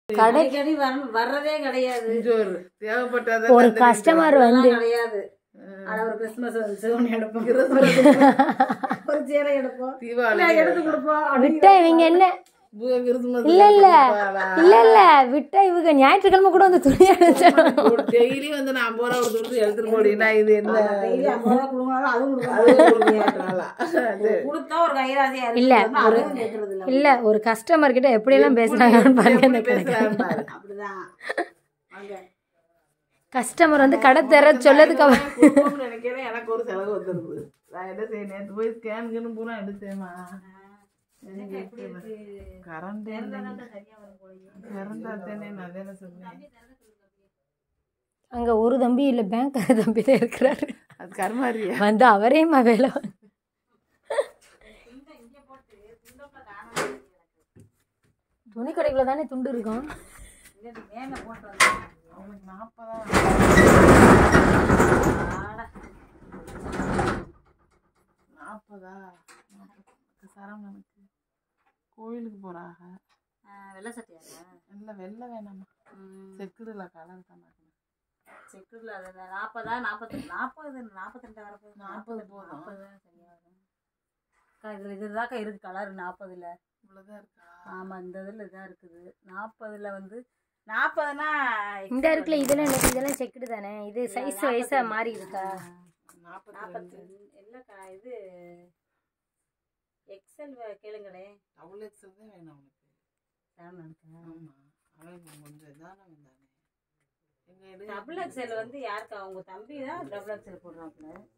கடை அடிக்கடி வர- வர்றதே கிடையாது ஒரு தேவைப்பட்டாத ஒரு கஸ்டமர் வந்து அதெல்லாம் கிடையாது ஆனா ஒரு கிறிஸ்துமஸ் வந்து சிவன் எடுப்போம் ஒரு சேலை எடுப்போம் தீபாவளி இல்ல, எடுத்து கொடுப்போம் விட்டா இவங்க என்ன பூ- கிறிஸ்துமஸ் இல்ல இல்ல இல்ல இல்ல விட்டா இவங்க ஞாயிற்றுக்கிழமை கூட வந்து துணி அடிச்சிடும் டெய்லி வந்து நான் ஐம்பது ரூபா கொடுத்து எடுத்துட்டு போடினா இது என்ன டெய்லி ஐம்பது ரூபா கொடுங்கனாலும் அதுவும் கொடுக்க அது கொடுக்க மாட்டாங்களா? அது கொடுத்தா ஒரு கைராசியா இருக்கு இல்ல, ஒரு கேட்கறது இல்ல இல்ல ஒரு கஸ்டமர் கிட்ட எப்படி எல்லாம் பேசுறாங்கன்னு பாருங்க இந்த எப்படி கடை பேசுறாரு பாரு. அப்படிதான் வாங்க. கஸ்டமர் வந்து கடை தெர சொல்லதுக்கு அப்புறம் கொடுப்போம்னு நினைக்கிறேன் எனக்கு ஒரு செலவு வந்துருது நான் என்ன செய்ய நேற்று போய் ஸ்கேனுக்குன்னு பூரா எடுத்தேமா கரண்ட் கரண்ட் அத்தனே நான் தானே சொன்னேன் அங்க ஒரு தம்பி இல்ல பேங்க் தம்பி தான் இருக்கிறாரு அது கருமாரியா வந்து அவரையும் வேலை துணி கடைக்குள்ள தானே துண்டு இருக்கும் மேல போட்டு வந்து அவனுக்கு நாற்பதா நாற்பதா சரவணனுக்கு கோயிலுக்கு போறாங்க வெள்ள சட்டையா இல்லை வெள்ளை வேணாமா செக்குடுல கலர் தான் செக்குல அது நாற்பதா நாற்பத்தி நாற்பது நாற்பத்தி ரெண்டு வரப்போகுது நாற்பது போதும். நாற்பது தான் சரியா வரும் அக்கா, இதுல இதுதாக்கா இருக்கு கலர் நாற்பதுல இவ்வளோதான் இருக்கா ஆமா இந்த இதுல இதான் இருக்குது நாற்பதுல வந்து நாற்பதுனா இந்த இருக்குல்ல இதெல்லாம் எனக்கு இதெல்லாம் செக்குடு தானே இது சைஸ் வயசா மாறி இருக்கா நாற்பத்தி நாற்பத்தி இல்லக்கா இது எக்ஸல் கேளுங்களே டபுள் எக்ஸல் தான் வேணும் அவனுக்கு சரவணனுக்கு ஆமா அவன் கொஞ்சம் இதான வந்தானே எங்க எடு டபுள் எக்ஸல் வந்து யாருக்கா உங்க தம்பி தான் டபுள் எக்ஸல் போடுறாப்புல